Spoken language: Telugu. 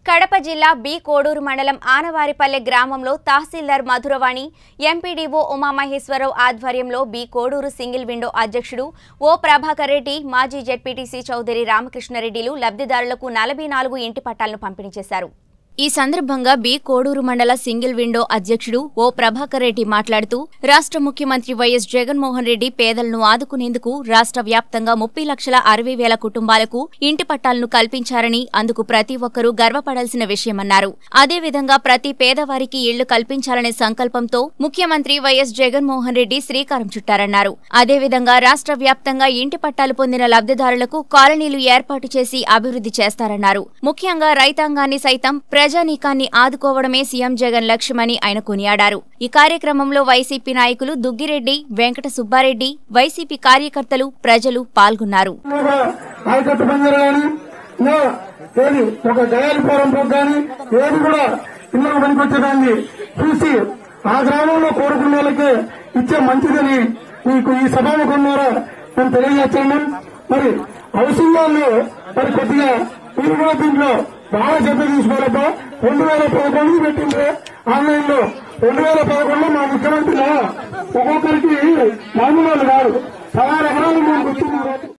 కడప జిల్లా బి కోడూరు మండలం ఆనవారిపల్లె గ్రామంలో తహసీల్దార్ మధురవాణి ఎంపీడీఓ ఉమామహేశ్వరరావు ఆధ్వర్యంలో బి కోడూరు సింగిల్ విండో అధ్యక్షుడు ఓ ప్రభాకర్ రెడ్డి మాజీ జెడ్పీటీసీ చౌదరి రామకృష్ణారెడ్డిలు లబ్ధిదారులకు నలభై నాలుగు ఇంటి పట్టాలను పంపిణీ చేశారు ఈ సందర్భంగా బి కోడూరు మండల సింగిల్ విండో అధ్యక్షుడు ఓ ప్రభాకర్ రెడ్డి మాట్లాడుతూ రాష్ట్ర ముఖ్యమంత్రి వైఎస్ జగన్మోహన్ రెడ్డి పేదలను ఆదుకునేందుకు రాష్ట్ర వ్యాప్తంగా ముప్పై లక్షల అరవై వేల కుటుంబాలకు ఇంటి పట్టాలను కల్పించారని అందుకు ప్రతి ఒక్కరూ గర్వపడాల్సిన విషయమన్నారు అదేవిధంగా ప్రతి పేదవారికి ఇళ్లు కల్పించాలనే సంకల్పంతో ముఖ్యమంత్రి వైఎస్ జగన్మోహన్ రెడ్డి శ్రీకారం చుట్టారన్నారు అదేవిధంగా రాష్ట్ర వ్యాప్తంగా ఇంటి పట్టాలు పొందిన లబ్ధిదారులకు కాలనీలు ఏర్పాటు చేసి అభివృద్ధి చేస్తారన్నారు ముఖ్యంగా రైతాంగాన్ని సైతం ప్రజానీకాన్ని ఆదుకోవడమే సీఎం జగన్ లక్ష్యమని ఆయన కొనియాడారు ఈ కార్యక్రమంలో వైసీపీ నాయకులు దుగ్గిరెడ్డి వెంకట సుబ్బారెడ్డి వైసీపీ కార్యకర్తలు ప్రజలు పాల్గొన్నారు ఒక ఆయకట్టు బంజరు కానీ ఇంకా ఏది ఒక గయాలిపురం పోక్ కానీ ఏది కూడా ఇళ్ళకు పనికొచ్చేదాన్ని చూసి ఆ గ్రామంలో కోరుకున్న వాళ్ళకి ఇచ్చే మంచిదని మీకు ఈ సభాముఖం ద్వారా మేము తెలియజేస్తున్నాం మరి హౌసింగ్ వాళ్ళు మరి కొద్దిగా మీరు కూడా దీంట్లో బాగా చెప్పి తీసుకోవాలబ్బా రెండు వేల పదకొండు పెట్టింది ఆన్లైన్ లో రెండు వేల పదకొండులో మా ముఖ్యమంత్రి ఒక్కొక్కరికి మామూలు వాళ్ళు కాదు పదహారు ఎకరాలు మేము గుర్తించారు